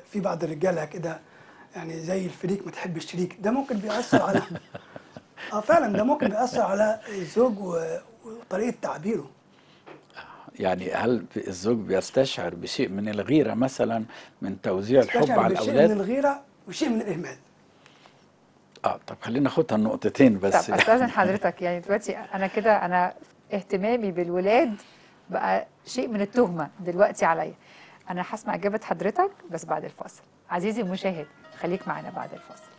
في بعض الرجاله كده يعني زي الفريك ما تحب الشريك ده ممكن بيأثر على اه فعلا ده ممكن بيأثر على الزوج و- وطريقه تعبيره يعني هل الزوج بيستشعر بشيء من الغيرة مثلا من توزيع الحب تشعر على بشيء من الأولاد؟ الغيره وشيء من الاهمال اه طب خلينا ناخدها النقطتين طب بس استاذن حضرتك يعني دلوقتي انا كده انا اهتمامي بالولاد بقى شيء من التهمه دلوقتي عليا انا هسمع اجابه حضرتك بس بعد الفاصل عزيزي المشاهد خليك معنا بعد الفاصل